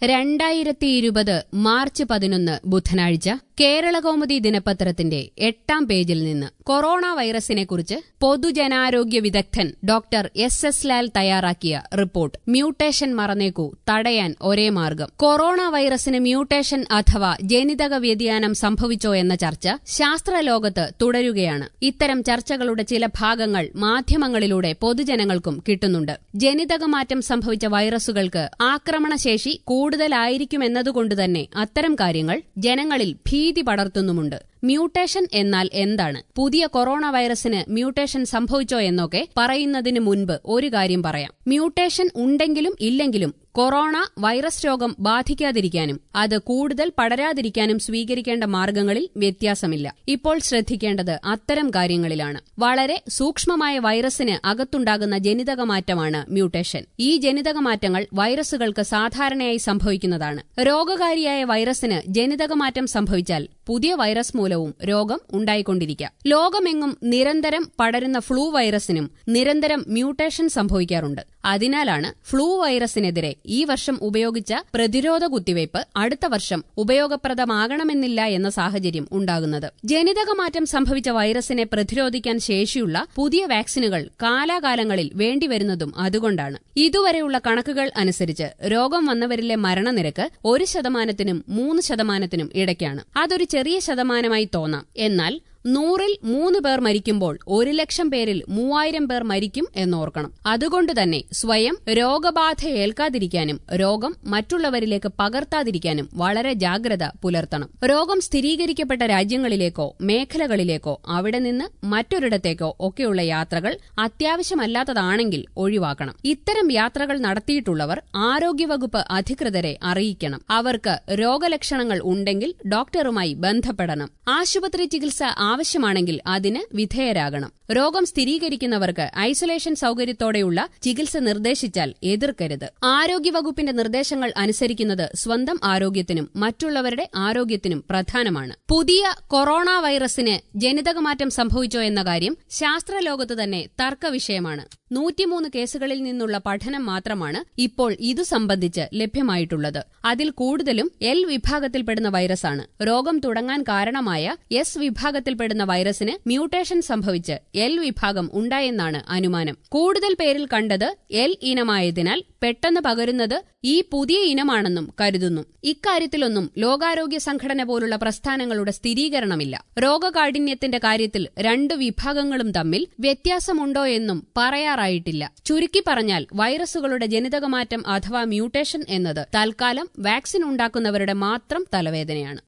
രണ്ടായിരത്തി ഇരുപത് മാർച്ച് പതിനൊന്ന് ബുധനാഴ്ച കേരളകൗമുദി ദിനപത്രത്തിന്റെ എട്ടാം പേജിൽ നിന്ന് കൊറോണ വൈറസിനെക്കുറിച്ച് പൊതുജനാരോഗ്യ വിദഗ്ധൻ ഡോക്ടർ എസ് എസ് ലാൽ തയ്യാറാക്കിയ റിപ്പോർട്ട് മ്യൂട്ടേഷൻ മറന്നേക്കൂ തടയാൻ ഒരേ മാർഗം കൊറോണ വൈറസിന് മ്യൂട്ടേഷൻ അഥവാ ജനിതക വ്യതിയാനം സംഭവിച്ചോ എന്ന ചർച്ച ശാസ്ത്രലോകത്ത് തുടരുകയാണ് ഇത്തരം ചർച്ചകളുടെ ചില ഭാഗങ്ങൾ മാധ്യമങ്ങളിലൂടെ പൊതുജനങ്ങൾക്കും കിട്ടുന്നുണ്ട് ജനിതകമാറ്റം സംഭവിച്ച വൈറസുകൾക്ക് ആക്രമണശേഷി കൂടുതലായിരിക്കുമെന്നതുകൊണ്ടുതന്നെ അത്തരം കാര്യങ്ങൾ ജനങ്ങളിൽ ഭീതി പടർത്തുന്നുമുണ്ട് മ്യൂട്ടേഷൻ എന്നാൽ എന്താണ് പുതിയ കൊറോണ വൈറസിന് മ്യൂട്ടേഷൻ സംഭവിച്ചോ എന്നൊക്കെ പറയുന്നതിന് മുൻപ് ഒരു കാര്യം പറയാം മ്യൂട്ടേഷൻ ഉണ്ടെങ്കിലും ഇല്ലെങ്കിലും കൊറോണ വൈറസ് രോഗം ബാധിക്കാതിരിക്കാനും അത് കൂടുതൽ പടരാതിരിക്കാനും സ്വീകരിക്കേണ്ട മാർഗങ്ങളിൽ വ്യത്യാസമില്ല ഇപ്പോൾ ശ്രദ്ധിക്കേണ്ടത് അത്തരം കാര്യങ്ങളിലാണ് വളരെ സൂക്ഷ്മമായ വൈറസിന് അകത്തുണ്ടാകുന്ന ജനിതകമാറ്റമാണ് മ്യൂട്ടേഷൻ ഈ ജനിതകമാറ്റങ്ങൾ വൈറസുകൾക്ക് സാധാരണയായി സംഭവിക്കുന്നതാണ് രോഗകാരിയായ വൈറസിന് ജനിതകമാറ്റം സംഭവിച്ചാൽ പുതിയ വൈറസ് മൂലവും രോഗം ഉണ്ടായിക്കൊണ്ടിരിക്കാം ലോകമെങ്ങും നിരന്തരം പടരുന്ന ഫ്ലൂ വൈറസിനും നിരന്തരം മ്യൂട്ടേഷൻ സംഭവിക്കാറുണ്ട് അതിനാലാണ് ഫ്ലൂ വൈറസിനെതിരെ ഈ വർഷം ഉപയോഗിച്ച പ്രതിരോധ കുത്തിവയ്പ് അടുത്ത വർഷം ഉപയോഗപ്രദമാകണമെന്നില്ല എന്ന സാഹചര്യം ഉണ്ടാകുന്നത് ജനിതകമാറ്റം സംഭവിച്ച വൈറസിനെ പ്രതിരോധിക്കാൻ ശേഷിയുള്ള പുതിയ വാക്സിനുകൾ കാലാകാലങ്ങളിൽ വേണ്ടിവരുന്നതും അതുകൊണ്ടാണ് ഇതുവരെയുള്ള കണക്കുകൾ അനുസരിച്ച് രോഗം വന്നവരിലെ മരണനിരക്ക് ഒരു ശതമാനത്തിനും മൂന്ന് ശതമാനത്തിനും ഇടയ്ക്കാണ് അതൊരു ചെറിയ ശതമാനമായി തോന്നാം എന്നാൽ നൂറിൽ മൂന്ന് പേർ മരിക്കുമ്പോൾ ഒരു ലക്ഷം പേരിൽ മൂവായിരം പേർ മരിക്കും എന്നോർക്കണം അതുകൊണ്ട് തന്നെ സ്വയം രോഗബാധ ഏൽക്കാതിരിക്കാനും രോഗം മറ്റുള്ളവരിലേക്ക് പകർത്താതിരിക്കാനും വളരെ ജാഗ്രത പുലർത്തണം രോഗം സ്ഥിരീകരിക്കപ്പെട്ട രാജ്യങ്ങളിലേക്കോ മേഖലകളിലേക്കോ അവിടെ നിന്ന് മറ്റൊരിടത്തേക്കോ ഒക്കെയുള്ള യാത്രകൾ അത്യാവശ്യമല്ലാത്തതാണെങ്കിൽ ഒഴിവാക്കണം ഇത്തരം യാത്രകൾ നടത്തിയിട്ടുള്ളവർ ആരോഗ്യവകുപ്പ് അധികൃതരെ അറിയിക്കണം അവർക്ക് രോഗലക്ഷണങ്ങൾ ഉണ്ടെങ്കിൽ ഡോക്ടറുമായി ബന്ധപ്പെടണം ആശുപത്രി ചികിത്സ ആവശ്യമാണെങ്കിൽ അതിന് വിധേയരാകണം രോഗം സ്ഥിരീകരിക്കുന്നവർക്ക് ഐസൊലേഷൻ സൌകര്യത്തോടെയുള്ള ചികിത്സ നിർദ്ദേശിച്ചാൽ എതിർക്കരുത് ആരോഗ്യവകുപ്പിന്റെ നിർദ്ദേശങ്ങൾ അനുസരിക്കുന്നത് സ്വന്തം ആരോഗ്യത്തിനും മറ്റുള്ളവരുടെ ആരോഗ്യത്തിനും പ്രധാനമാണ് പുതിയ കൊറോണ വൈറസിന് ജനിതകമാറ്റം സംഭവിച്ചോ എന്ന കാര്യം ശാസ്ത്രലോകത്ത് തന്നെ തർക്കവിഷയമാണ് നൂറ്റിമൂന്ന് കേസുകളിൽ നിന്നുള്ള പഠനം മാത്രമാണ് ഇപ്പോൾ ഇതു സംബന്ധിച്ച് ലഭ്യമായിട്ടുള്ളത് അതിൽ കൂടുതലും എൽ വിഭാഗത്തിൽപ്പെടുന്ന വൈറസാണ് രോഗം തുടങ്ങാൻ കാരണമായ എസ് വിഭാഗത്തിൽപ്പെടുന്ന വൈറസിന് മ്യൂട്ടേഷൻ സംഭവിച്ച് എൽ വിഭാഗം ഉണ്ടായെന്നാണ് അനുമാനം കൂടുതൽ പേരിൽ കണ്ടത് എൽ ഇനമായതിനാൽ പെട്ടെന്ന് പകരുന്നത് ഈ പുതിയ ഇനമാണെന്നും കരുതുന്നു ഇക്കാര്യത്തിലൊന്നും ലോകാരോഗ്യ സംഘടന പോലുള്ള പ്രസ്ഥാനങ്ങളുടെ സ്ഥിരീകരണമില്ല രോഗകാഠിന്യത്തിന്റെ കാര്യത്തിൽ രണ്ടു വിഭാഗങ്ങളും തമ്മിൽ വ്യത്യാസമുണ്ടോ എന്നും പറയാറായിട്ടില്ല ചുരുക്കി പറഞ്ഞാൽ വൈറസുകളുടെ ജനിതകമാറ്റം അഥവാ മ്യൂട്ടേഷൻ എന്നത് തൽക്കാലം വാക്സിൻ ഉണ്ടാക്കുന്നവരുടെ മാത്രം തലവേദനയാണ്